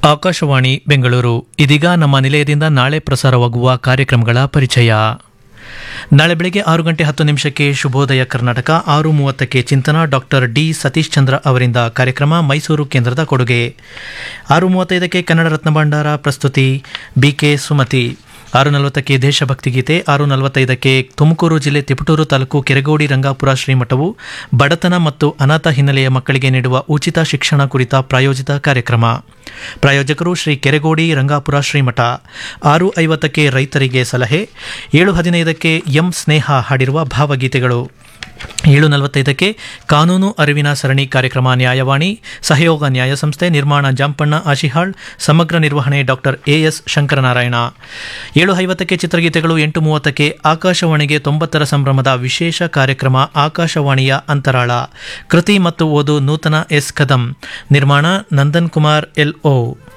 ಆಕಾಶವಾಣಿ ಬೆಂಗಳೂರು ಇದೀಗ ನಮ್ಮ ನಿಲಯದಿಂದ ನಾಳೆ ಪ್ರಸಾರವಾಗುವ ಕಾರ್ಯಕ್ರಮಗಳ ಪರಿಚಯ ನಾಳೆ ಬೆಳಗ್ಗೆ ಆರು ಗಂಟೆ ಹತ್ತು ನಿಮಿಷಕ್ಕೆ ಶುಭೋದಯ ಕರ್ನಾಟಕ ಆರು ಮೂವತ್ತಕ್ಕೆ ಚಿಂತನ ಡಾಕ್ಟರ್ ಡಿ ಸತೀಶ್ ಚಂದ್ರ ಅವರಿಂದ ಕಾರ್ಯಕ್ರಮ ಮೈಸೂರು ಕೇಂದ್ರದ ಕೊಡುಗೆ ಆರು ಮೂವತ್ತೈದಕ್ಕೆ ಕನ್ನಡ ರತ್ನ ಭಂಡಾರ ಪ್ರಸ್ತುತಿ ಬಿಕೆ ಸುಮತಿ ಆರು ನಲವತ್ತಕ್ಕೆ ದೇಶಭಕ್ತಿ ಗೀತೆ ಆರು ನಲವತ್ತೈದಕ್ಕೆ ತುಮಕೂರು ಜಿಲ್ಲೆ ತಿಪಟೂರು ತಾಲೂಕು ಕೆರಗೋಡಿ ರಂಗಾಪುರ ಶ್ರೀಮಠವು ಬಡತನ ಮತ್ತು ಅನಾಥ ಹಿನ್ನೆಲೆಯ ಮಕ್ಕಳಿಗೆ ನೀಡುವ ಉಚಿತ ಶಿಕ್ಷಣ ಕುರಿತ ಪ್ರಾಯೋಜಿತ ಕಾರ್ಯಕ್ರಮ ಪ್ರಾಯೋಜಕರು ಶ್ರೀ ಕೆರೆಗೋಡಿ ರಂಗಾಪುರ ಶ್ರೀಮಠ ಆರು ಐವತ್ತಕ್ಕೆ ರೈತರಿಗೆ ಸಲಹೆ ಏಳು ಹದಿನೈದಕ್ಕೆ ಎಂ ಸ್ನೇಹ ಹಾಡಿರುವ ಭಾವಗೀತೆಗಳು ಏಳು ನಲವತ್ತೈದಕ್ಕೆ ಕಾನೂನು ಅರಿವಿನ ಸರಣಿ ಕಾರ್ಯಕ್ರಮ ನ್ಯಾಯವಾಣಿ ಸಹಯೋಗ ನ್ಯಾಯ ಸಂಸ್ಥೆ ನಿರ್ಮಾಣ ಜಾಂಪಣ್ಣ ಆಶಿಹಾಳ್ ಸಮಗ್ರ ನಿರ್ವಹಣೆ ಡಾಕ್ಟರ್ ಎಎಸ್ ಶಂಕರನಾರಾಯಣ ಏಳು ಐವತ್ತಕ್ಕೆ ಚಿತ್ರಗೀತೆಗಳು ಎಂಟು ಮೂವತ್ತಕ್ಕೆ ಆಕಾಶವಾಣಿಗೆ ತೊಂಬತ್ತರ ಸಂಭ್ರಮದ ವಿಶೇಷ ಕಾರ್ಯಕ್ರಮ ಆಕಾಶವಾಣಿಯ ಅಂತರಾಳ ಕೃತಿ ಮತ್ತು ಓದು ನೂತನ ಎಸ್ ಕದಂ ನಿರ್ಮಾಣ ನಂದನ್ ಕುಮಾರ್ ಎಲ್ಒ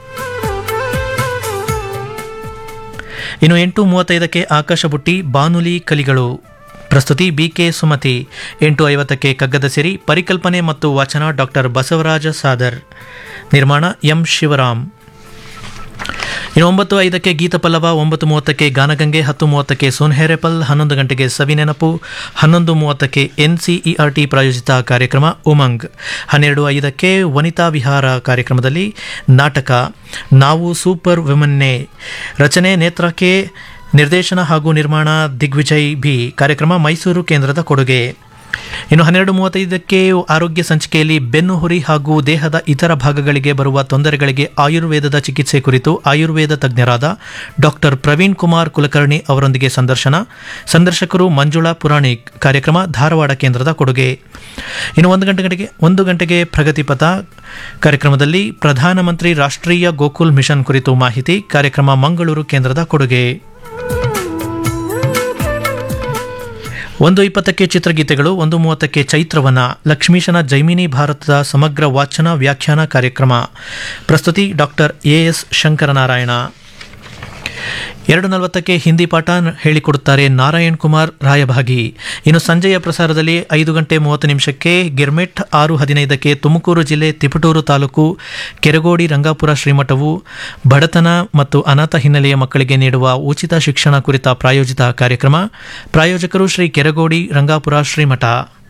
ಇನ್ನು ಎಂಟು ಮೂವತ್ತೈದಕ್ಕೆ ಆಕಾಶ ಬುಟ್ಟಿ ಬಾನುಲಿ ಕಲಿಗಳು ಪ್ರಸ್ತುತಿ ಬಿಕೆ ಸುಮತಿ ಎಂಟು ಐವತ್ತಕ್ಕೆ ಕಗ್ಗದ ಸಿರಿ ಪರಿಕಲ್ಪನೆ ಮತ್ತು ವಾಚನ ಡಾಕ್ಟರ್ ಬಸವರಾಜ ಸಾದರ್ ನಿರ್ಮಾಣ ಎಂ ಶಿವರಾಮ್ ಇನ್ನು ಒಂಬತ್ತು ಐದಕ್ಕೆ ಗೀತ ಪಲ್ಲವ ಒಂಬತ್ತು ಮೂವತ್ತಕ್ಕೆ ಗಾನಗಂಗೆ ಹತ್ತು ಮೂವತ್ತಕ್ಕೆ ಸೋನ್ಹೆರೆಪಲ್ ಹನ್ನೊಂದು ಗಂಟೆಗೆ ಸವಿನೆನಪು ಹನ್ನೊಂದು ಮೂವತ್ತಕ್ಕೆ ಎನ್ಸಿಇಆರ್ಟಿ ಪ್ರಾಯೋಜಿತ ಕಾರ್ಯಕ್ರಮ ಉಮಂಗ್ ಹನ್ನೆರಡು ಐದಕ್ಕೆ ವನಿತಾ ವಿಹಾರ ಕಾರ್ಯಕ್ರಮದಲ್ಲಿ ನಾಟಕ ನಾವು ಸೂಪರ್ ವಿಮನ್ನೆ ರಚನೆ ನೇತ್ರಕ್ಕೆ ನಿರ್ದೇಶನ ಹಾಗೂ ನಿರ್ಮಾಣ ದಿಗ್ವಿಜಯ್ ಬಿ ಕಾರ್ಯಕ್ರಮ ಮೈಸೂರು ಕೇಂದ್ರದ ಕೊಡುಗೆ ಇನ್ನು ಹನ್ನೆರಡು ಮೂವತ್ತೈದಕ್ಕೆ ಆರೋಗ್ಯ ಸಂಚಿಕೆಯಲ್ಲಿ ಬೆನ್ನು ಹುರಿ ಹಾಗೂ ದೇಹದ ಇತರ ಭಾಗಗಳಿಗೆ ಬರುವ ತೊಂದರೆಗಳಿಗೆ ಆಯುರ್ವೇದದ ಚಿಕಿತ್ಸೆ ಕುರಿತು ಆಯುರ್ವೇದ ತಜ್ಞರಾದ ಡಾಕ್ಟರ್ ಪ್ರವೀಣ್ ಕುಮಾರ್ ಕುಲಕರ್ಣಿ ಅವರೊಂದಿಗೆ ಸಂದರ್ಶನ ಸಂದರ್ಶಕರು ಮಂಜುಳಾ ಪುರಾಣಿಕ್ ಕಾರ್ಯಕ್ರಮ ಧಾರವಾಡ ಕೇಂದ್ರದ ಕೊಡುಗೆ ಇನ್ನು ಒಂದು ಗಂಟೆಗೆ ಒಂದು ಗಂಟೆಗೆ ಪ್ರಗತಿಪಥ ಕಾರ್ಯಕ್ರಮದಲ್ಲಿ ಪ್ರಧಾನಮಂತ್ರಿ ರಾಷ್ಟ್ರೀಯ ಗೋಕುಲ್ ಮಿಷನ್ ಕುರಿತು ಮಾಹಿತಿ ಕಾರ್ಯಕ್ರಮ ಮಂಗಳೂರು ಕೇಂದ್ರದ ಕೊಡುಗೆ ಒಂದು ಇಪ್ಪತ್ತಕ್ಕೆ ಚಿತ್ರಗೀತೆಗಳು ಒಂದು ಮೂವತ್ತಕ್ಕೆ ಚೈತ್ರವನ ಲಕ್ಷ್ಮೀಶನ ಜೈಮಿನಿ ಭಾರತದ ಸಮಗ್ರ ವಾಚನ ವ್ಯಾಖ್ಯಾನ ಕಾರ್ಯಕ್ರಮ ಪ್ರಸ್ತುತಿ ಡಾಕ್ಟರ್ ಎ ಎಸ್ ಶಂಕರನಾರಾಯಣ ಎರಡು ನಲವತ್ತಕ್ಕೆ ಹಿಂದಿ ಪಾಠ ಹೇಳಿಕೊಡುತ್ತಾರೆ ನಾರಾಯಣ್ ಕುಮಾರ್ ರಾಯಭಾಗಿ ಇನ್ನು ಸಂಜೆಯ ಪ್ರಸಾರದಲ್ಲಿ ಐದು ಗಂಟೆ ಮೂವತ್ತು ನಿಮಿಷಕ್ಕೆ ಗಿರ್ಮೆಟ್ ಆರು ಹದಿನೈದಕ್ಕೆ ತುಮಕೂರು ಜಿಲ್ಲೆ ತಿಪಟೂರು ತಾಲೂಕು ಕೆರಗೋಡಿ ರಂಗಾಪುರ ಶ್ರೀಮಠವು ಬಡತನ ಮತ್ತು ಅನಾಥ ಹಿನ್ನೆಲೆಯ ಮಕ್ಕಳಿಗೆ ನೀಡುವ ಉಚಿತ ಶಿಕ್ಷಣ ಕುರಿತ ಪ್ರಾಯೋಜಿತ ಕಾರ್ಯಕ್ರಮ ಪ್ರಾಯೋಜಕರು ಶ್ರೀ ಕೆರಗೋಡಿ ರಂಗಾಪುರ ಶ್ರೀಮಠ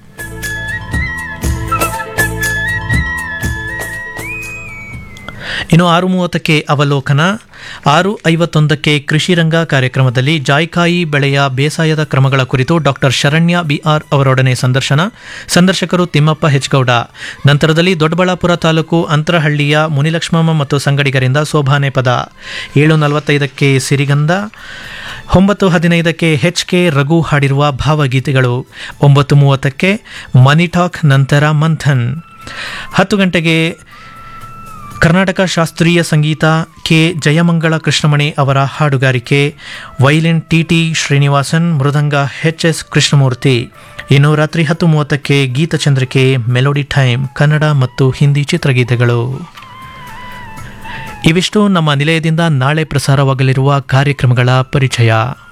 ಇನ್ನು ಆರು ಮೂವತ್ತಕ್ಕೆ ಅವಲೋಕನ ಆರು ಐವತ್ತೊಂದಕ್ಕೆ ಕೃಷಿ ರಂಗ ಕಾರ್ಯಕ್ರಮದಲ್ಲಿ ಜಾಯ್ಕಾಯಿ ಬೆಳೆಯ ಬೇಸಾಯದ ಕ್ರಮಗಳ ಕುರಿತು ಡಾಕ್ಟರ್ ಶರಣ್ಯ ಬಿಆರ್ ಅವರೊಡನೆ ಸಂದರ್ಶನ ಸಂದರ್ಶಕರು ತಿಮ್ಮಪ್ಪ ಹೆಚ್ಗೌಡ ನಂತರದಲ್ಲಿ ದೊಡ್ಡಬಳ್ಳಾಪುರ ತಾಲೂಕು ಅಂತರಹಳ್ಳಿಯ ಮುನಿಲಕ್ಷ್ಮಮ್ಮ ಮತ್ತು ಸಂಗಡಿಗರಿಂದ ಸೋಭಾನೆ ಪದ ಏಳು ನಲವತ್ತೈದಕ್ಕೆ ಸಿರಿಗಂಧ ಒಂಬತ್ತು ಹದಿನೈದಕ್ಕೆ ಎಚ್ ಕೆ ರಘು ಹಾಡಿರುವ ಭಾವಗೀತೆಗಳು ಒಂಬತ್ತು ಮೂವತ್ತಕ್ಕೆ ಮನಿ ಟಾಕ್ ನಂತರ ಮಂಥನ್ ಹತ್ತು ಗಂಟೆಗೆ ಕರ್ನಾಟಕ ಶಾಸ್ತ್ರೀಯ ಸಂಗೀತ ಕೆ ಜಯಮಂಗಳ ಕೃಷ್ಣಮಣಿ ಅವರ ಹಾಡುಗಾರಿಕೆ ವೈಲಿನ್ ಟಿ ಟಿ ಶ್ರೀನಿವಾಸನ್ ಮೃದಂಗ ಎಚ್ ಎಸ್ ಕೃಷ್ಣಮೂರ್ತಿ ಇನ್ನು ರಾತ್ರಿ ಹತ್ತು ಮೂವತ್ತಕ್ಕೆ ಗೀತಚಂದ್ರಿಕೆ ಮೆಲೋಡಿ ಟೈಮ್ ಕನ್ನಡ ಮತ್ತು ಹಿಂದಿ ಚಿತ್ರಗೀತೆಗಳು ಇವಿಷ್ಟು ನಮ್ಮ ನಿಲಯದಿಂದ ನಾಳೆ ಪ್ರಸಾರವಾಗಲಿರುವ ಕಾರ್ಯಕ್ರಮಗಳ ಪರಿಚಯ